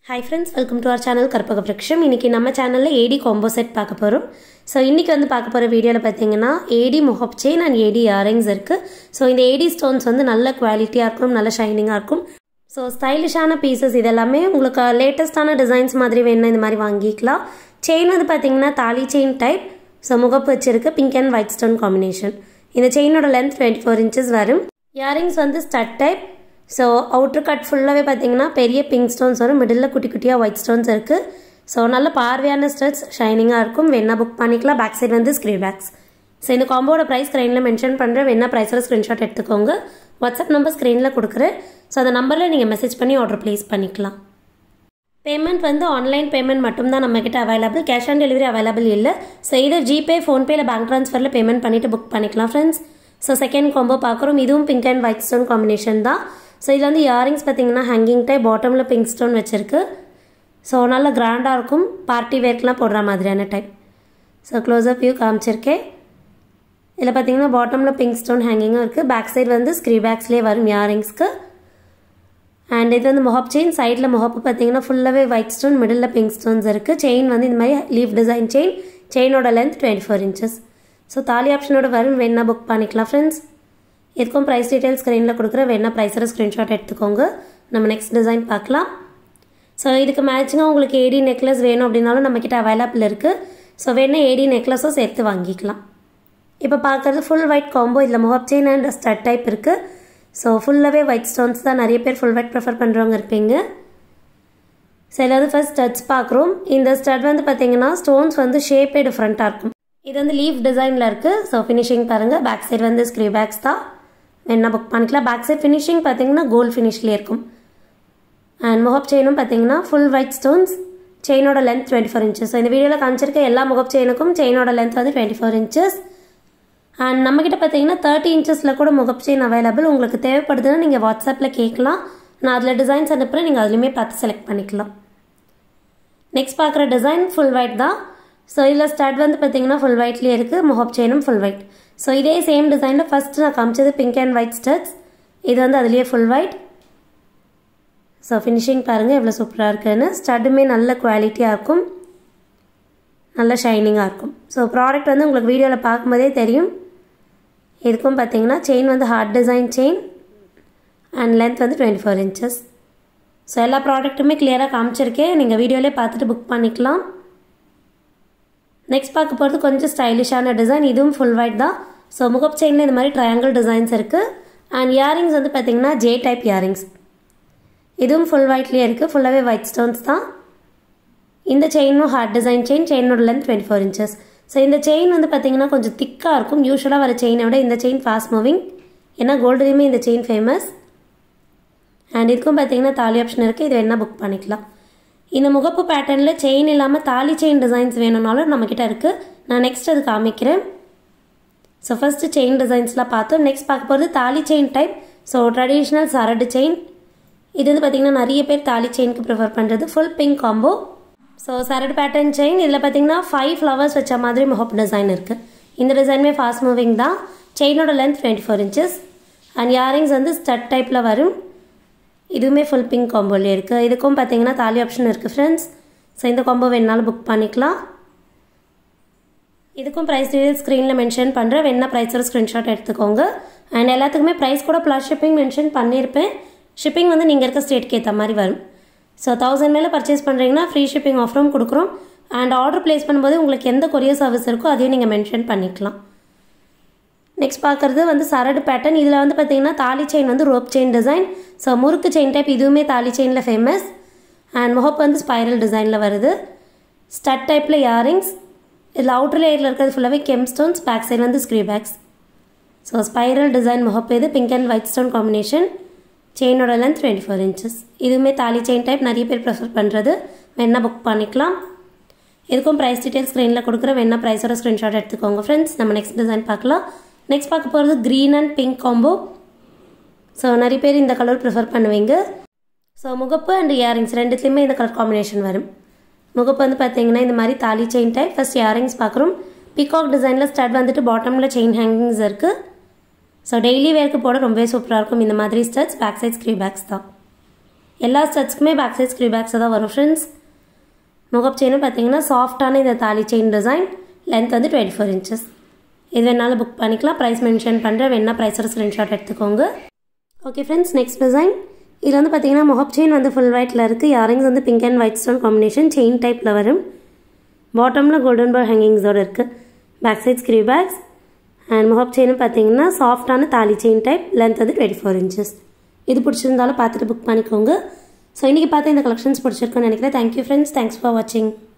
hi friends welcome to our channel Karpaga Virutcham இன்றைக்கி நம்ம சேனலில் ஏடி காம்போ செட் பார்க்க போகிறோம் ஸோ இன்றைக்கி வந்து பார்க்க போகிற வீடியோவில் பார்த்தீங்கன்னா ஏடி முகப் செயின் அண்ட் ஏடி இயரிங்ஸ் இருக்குது ஸோ இந்த ஏடி ஸ்டோன்ஸ் வந்து நல்ல குவாலிட்டியாக இருக்கும் நல்ல ஷைனிங்காக இருக்கும் ஸோ ஸ்டைலிஷான பீசஸ் இதெல்லாமே உங்களுக்கு லேட்டஸ்ட்டான டிசைன்ஸ் மாதிரி வேணும் இந்த மாதிரி வாங்கிக்கலாம் செயின் வந்து பார்த்தீங்கன்னா தாலி செயின் டைப் ஸோ முகப்பு வச்சிருக்கு pink and white stone combination இந்த செயினோட லென்த் டுவெண்ட்டி ஃபோர் இன்ச்சஸ் வரும் இயரிங்ஸ் வந்து ஸ்டட் டைப் ஸோ அவுட்ரு கட் ஃபுல்லாகவே பார்த்தீங்கன்னா பெரிய பிங்க் ஸ்டோன்ஸ் வரும் மிடில் குட்டி குட்டியாக ஒயிட் ஸ்டோன்ஸ் இருக்குது ஸோ நல்ல பார்வையான ஸ்டட்ஸ் ஷைனிங்காக இருக்கும் வேணா புக் பண்ணிக்கலாம் பேக் சைடு வந்து ஸ்க்ரீன் பேக்ஸ் ஸோ இந்த காம்போட ப்ரைஸ் ஸ்க்ரீனில் மென்ஷன் பண்ணுறேன் வேணா ப்ரைஸில் ஸ்க்ரீன்ஷாட் எடுத்துக்கோங்க வாட்ஸ்அப் நம்பர் ஸ்க்ரீனில் கொடுக்குறேன் ஸோ அந்த நம்பரில் நீங்கள் மெசேஜ் பண்ணி ஆர்டர் ப்ளேஸ் பண்ணிக்கலாம் பேமெண்ட் வந்து ஆன்லைன் பேமெண்ட் மட்டும்தான் நம்மக்கிட்ட available cash on delivery available இல்லை ஸோ இதை ஜிபே ஃபோன்பே இல்லை பேங்க் ட்ரான்ஸ்ஃபரில் பேமெண்ட் பண்ணிவிட்டு புக் பண்ணிக்கலாம் ஃப்ரெண்ட்ஸ் ஸோ செகண்ட் காம்போ பார்க்குறோம் இதுவும் pink and white stone combination தான் ஸோ இதில் வந்து இயரிங்ஸ் பார்த்தீங்கன்னா ஹேங்கிங் டைப் பாட்டமில் பிங்க் ஸ்டோன் வச்சுருக்கு ஸோ நல்ல கிராண்டாக இருக்கும் பார்ட்டி வேர்க்கெலாம் போடுற மாதிரியான டைப் ஸோ க்ளோஸ்அப் வியூ காமிச்சிருக்கேன் இதில் பார்த்தீங்கன்னா பாட்டமில் பிங்க் ஸ்டோன் ஹேங்கிங்கும் இருக்குது பேக் சைடு வந்து ஸ்க்ரீ பேக்ஸ்லேயே வரும் இயரிங்ஸ்க்கு அண்ட் இது வந்து மொஹப் செயின் சைடில் மொஹப்பு பார்த்தீங்கன்னா ஃபுல்லாகவே white stone middle pink stones இருக்குது செயின் வந்து இந்த மாதிரி லீஃப் டிசைன் செயின் செயினோட length twenty four inches so தாலி ஆப்ஷனோட வரும் வேணா புக் பண்ணிக்கலாம் ஃப்ரெண்ட்ஸ் இதுக்கும் ப்ரைஸ் டீட்டெயில்ஸ் ஸ்க்ரீனில் கொடுக்குற வேணா ப்ரைஸோட ஸ்க்ரீன்ஷாட் எடுத்துக்கோங்க நம்ம நெக்ஸ்ட் டிசைன் பார்க்கலாம் ஸோ இதுக்கு மேட்சிங்காக உங்களுக்கு ஏடி நெக்லஸ் வேணும் அப்படின்னாலும் நம்மக்கிட்ட அவைலபிள் இருக்குது ஸோ வேணா ஏடி நெக்லஸும் சேர்த்து வாங்கிக்கலாம் இப்போ பார்க்குறது ஃபுல் ஒயிட் காம்போ இதில் முகப் செயின் அண்ட் ஸ்டட் டைப் இருக்குது ஸோ ஃபுல்லாகவே ஒயிட் ஸ்டோன்ஸ் தான் நிறைய பேர் ஃபுல் ஒயிட் ப்ரிஃபர் பண்ணுறவங்க இருப்பீங்க ஸோ இதில் ஃபர்ஸ்ட் ஸ்டட்ஸ் பார்க்குறோம் இந்த ஸ்டட் வந்து பார்த்தீங்கன்னா ஸ்டோன்ஸ் வந்து ஷேப்பே டிஃப்ரெண்ட்டாக இருக்கும் இது வந்து லீஃப் டிசைனில் இருக்குது ஸோ ஃபினிஷிங் பாருங்கள் பேக் சைடு வந்து ஸ்க்ரீ பேக்ஸ் தான் வேணா புக் பண்ணிக்கலாம் பேக் சைட் ஃபினிஷிங் பார்த்தீங்கன்னா கோல்ட் ஃபினிஷ்லேயே இருக்கும் அண்ட் முகப் செயினும் பார்த்தீங்கன்னா ஃபுல் ஒயிட் ஸ்டோன்ஸ் செயினோட length twenty four inches so இந்த வீடியோவில் காமிச்சிருக்க எல்லா முகப் செயினுக்கும் செயினோட லென்த் வந்து டுவெண்ட்டி ஃபோர் இன்ச்சஸ் அண்ட் நம்மக்கிட்ட பார்த்தீங்கன்னா தேர்ட்டி இன்ச்சஸில் கூட முகப் செயின் அவைலபிள் உங்களுக்கு தேவைப்படுதுன்னா நீங்கள் வாட்ஸ்அப்பில் கேட்கலாம் நான் அதில் டிசைன்ஸ் அனுப்புகிறேன் நீங்கள் அதுலேயுமே பார்த்து செலக்ட் பண்ணிக்கலாம் நெக்ஸ்ட் பார்க்குற டிசைன் ஃபுல் ஒயிட் தான் ஸோ இதில் ஸ்டட் வந்து பார்த்தீங்கன்னா ஃபுல் ஒயிட்லேயே இருக்குது முகப் செயினும் ஃபுல் ஒயிட் ஸோ இதே சேம் டிசைனில் ஃபஸ்ட்டு நான் காமிச்சது பிங்க் அண்ட் ஒயிட் ஸ்டட்ஸ் இது வந்து அதுலேயே ஃபுல் ஒயிட் ஸோ ஃபினிஷிங் பாருங்கள் எவ்வளோ சூப்பராக இருக்குன்னு ஸ்டட்டுமே நல்ல குவாலிட்டியாக இருக்கும் நல்ல ஷைனிங்காக இருக்கும் ஸோ ப்ராடக்ட் வந்து உங்களுக்கு வீடியோவில் பார்க்கும்போதே தெரியும் இதுக்கும் பார்த்தீங்கன்னா செயின் வந்து heart design chain and length வந்து டுவெண்ட்டி ஃபோர் இன்ச்சஸ் ஸோ எல்லா ப்ராடக்ட்டுமே கிளியராக காமிச்சிருக்கேன் நீங்கள் வீடியோலேயே பார்த்துட்டு புக் பண்ணிக்கலாம் நெக்ஸ்ட் பார்க்க போகிறது கொஞ்சம் ஸ்டைலிஷான டிசைன் இதுவும் ஃபுல் ஒயிட் தான் ஸோ முகப் செயினில் இந்த மாதிரி ட்ரையாங்கிள் டிசைன்ஸ் இருக்குது அண்ட் இயரிங்ஸ் வந்து பார்த்தீங்கன்னா ஜே டைப் இயரிங்ஸ் இதுவும் ஃபுல் ஒயிட்லேயே இருக்குது ஃபுல்லாகவே ஒயிட் ஸ்டோன்ஸ் தான் இந்த செயினும் ஹார்ட் டிசைன் செயின் செயினோட length twenty four inches so இந்த செயின் வந்து பார்த்தீங்கன்னா கொஞ்சம் திக்காக இருக்கும் யூஸ்வலாக வர செயினை விட இந்த செயின் ஃபாஸ்ட் மூவிங் ஏன்னா கோல்டுலேயுமே இந்த செயின் ஃபேமஸ் அண்ட் இதுக்கும் பார்த்தீங்கன்னா தாலி ஆப்ஷன் இருக்குது இது வேணால் புக் பண்ணிக்கலாம் இந்த முகப்பு பேட்டர்னில் செயின் இல்லாமல் தாலி செயின் டிசைன்ஸ் வேணும்னாலும் நம்மக்கிட்ட இருக்குது நான் நெக்ஸ்ட் அது காமிக்கிறேன் ஸோ ஃபஸ்ட்டு செயின் டிசைன்ஸ்லாம் பார்த்தோம் நெக்ஸ்ட் பார்க்க போகிறது தாலி செயின் டைப் ஸோ ட்ரெடிஷ்னல் சரடு செயின் இது வந்து பார்த்திங்கன்னா நிறைய பேர் தாலி செயினுக்கு ப்ரிஃபர் பண்ணுறது ஃபுல் பிங்க் காம்போ ஸோ சரடு பேட்டர்ன் செயின் இதில் பார்த்தீங்கன்னா ஃபைவ் ஃப்ளவர்ஸ் வச்ச மாதிரி முகப் டிசைன் இருக்குது இந்த டிசைனுமே ஃபாஸ்ட் மூவிங் தான் செயினோட length twenty four inches and earrings வந்து ஸ்டட் டைப்பில் வரும் இதுவுமே ஃபுல் பிங்க் காம்போலே இருக்குது இதுக்கும் பார்த்தீங்கன்னா தாலி ஆப்ஷன் இருக்குது ஃப்ரெண்ட்ஸ் ஸோ இந்த காம்போ வேணாலும் புக் பண்ணிக்கலாம் இதுக்கும் ப்ரைஸ் டீடைல்ஸ் ஸ்க்ரீனில் மென்ஷன் பண்ணுறேன் வேணா ப்ரைஸோட ஸ்க்ரீன்ஷாட் எடுத்துக்கோங்க அண்ட் எல்லாத்துக்குமே ப்ரைஸ் கூட ப்ளஸ் ஷிப்பிங் மென்ஷன் பண்ணியிருப்பேன் ஷிப்பிங் வந்து நீங்கள் இருக்க ஸ்டேட்க்கு ஏற்ற மாதிரி வரும் ஸோ தௌசண்ட் மேலே பர்ச்சேஸ் பண்ணுறீங்கன்னா ஃப்ரீ ஷிப்பிங் ஆஃபரும் கொடுக்குறோம் அண்ட் ஆர்டர் ப்ளேஸ் பண்ணும்போது உங்களுக்கு எந்த கொரியர் சர்வீஸ் இருக்கோ அதையும் நீங்கள் மென்ஷன் பண்ணிக்கலாம் நெக்ஸ்ட் பார்க்குறது வந்து சரடு பேட்டர்ன் இதில் வந்து பார்த்தீங்கன்னா தாலி செயின் வந்து ரோப் செயின் டிசைன் ஸோ முறுக்கு செயின் டைப் இதுவுமே தாலி செயினில் ஃபேமஸ் அண்ட் முகப் வந்து ஸ்பைரல் டிசைனில் வருது ஸ்டட் டைப்பில் இயரிங்ஸ் இதில் அவுட்டர் லேயரில் இருக்கிறது ஃபுல்லாகவே கெம் ஸ்டோன்ஸ் பேக் சைடு வந்து screw backs so spiral design முகப் இது pink and white stone combination செயினோட லென்த் டுவெண்ட்டி ஃபோர் இன்ச்சஸ் இதுவுமே தாலி செயின் டைப் நிறைய பேர் ப்ரிஃபர் பண்ணுறது வேணால் புக் பண்ணிக்கலாம் இதுக்கும் ப்ரைஸ் டீட்டெயில் ஸ்க்ரீனில் கொடுக்குற வேணா ப்ரைஸோட ஸ்க்ரீன்ஷாட் எடுத்துக்கோங்க ஃப்ரெண்ட்ஸ் நம்ம நெக்ஸ்ட் டிசைன் பார்க்கலாம் நெக்ஸ்ட் பார்க்க போகிறது green and pink combo so நிறைய பேர் இந்த கலர் ப்ரிஃபர் பண்ணுவீங்க ஸோ முகப்பு அண்ட் இயரிங்ஸ் ரெண்டுத்துலேயுமே இந்த கலர் காம்பினேஷன் வரும் முகப்பு வந்து பார்த்தீங்கன்னா இந்த மாதிரி தாலி செயின் டைப் ஃபஸ்ட் இயரிங்ஸ் பார்க்குறோம் பிகாக் டிசைனில் ஸ்டட் வந்துட்டு பாட்டமில் செயின் ஹேங்கிங்ஸ் இருக்குது ஸோ டெய்லி வேர்க்கு போட ரொம்பவே சூப்பராக இருக்கும் இந்த மாதிரி studs back side screw backs தான் எல்லா ஸ்டட்ஸ்க்குமே பேக் சைட் ஸ்க்ரீ பேக்ஸாக தான் வரும் ஃப்ரெண்ட்ஸ் முகப் செயினும் பார்த்தீங்கன்னா சாஃப்டான இந்த தாலி செயின் டிசைன் லென்த் வந்து டுவெண்ட்டி ஃபோர் இன்ச்சஸ் இது வேணாலும் புக் பண்ணிக்கலாம் ப்ரைஸ் மென்ஷன் பண்ணுறேன் வேணா ப்ரைஸோட ஸ்க்ரீன்ஷாட் எடுத்துக்கோங்க ஓகே ஃப்ரெண்ட்ஸ் நெக்ஸ்ட் டிசைன் இதில் வந்து பார்த்தீங்கன்னா முகப் செயின் வந்து ஃபுல் ஒயிட்டில் இருக்குது இயரிங்ஸ் வந்து pink and white stone combination chain டைப்பில் வரும் பாட்டமில் கோல்டன் பார் ஹேங்கிங்ஸோடு இருக்குது back side screw backs and முகப் செயினும் பார்த்தீங்கன்னா சாஃப்டான தாலி செயின் டைப் லென்த் வந்து டுவெண்ட்டி ஃபோர் இன்ச்சஸ் இது பிடிச்சிருந்தாலும் பார்த்துட்டு புக் பண்ணிக்கோங்க ஸோ இன்றைக்கி பார்த்து இந்த கலெக்ஷன்ஸ் பிடிச்சிருக்குன்னு நினைக்கிறேன் தேங்க்யூ ஃப்ரெண்ட்ஸ் தேங்க்ஸ் ஃபார் வாட்சிங்